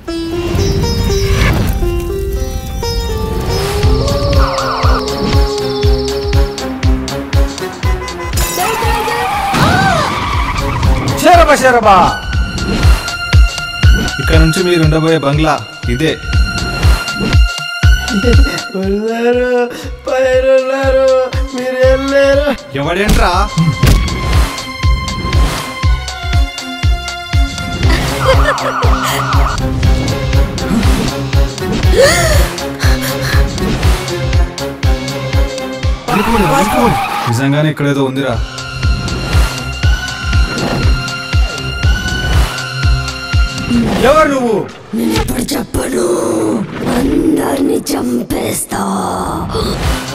షరబా షరబా ఇక్కడ నుంచి మీరు ఉండబోయే బంగ్లా ఇదే ఉన్నారు పైన ఉన్నారు మీరు వెళ్ళారు ఎవడేంట్రా అనుకోండి, అనుకోండి. నిజంగానే ఇక్కడేదో ఉందిరా ఎవరు నువ్వు నేను ఇప్పుడు చెప్పను అందరిని చంపేస్తా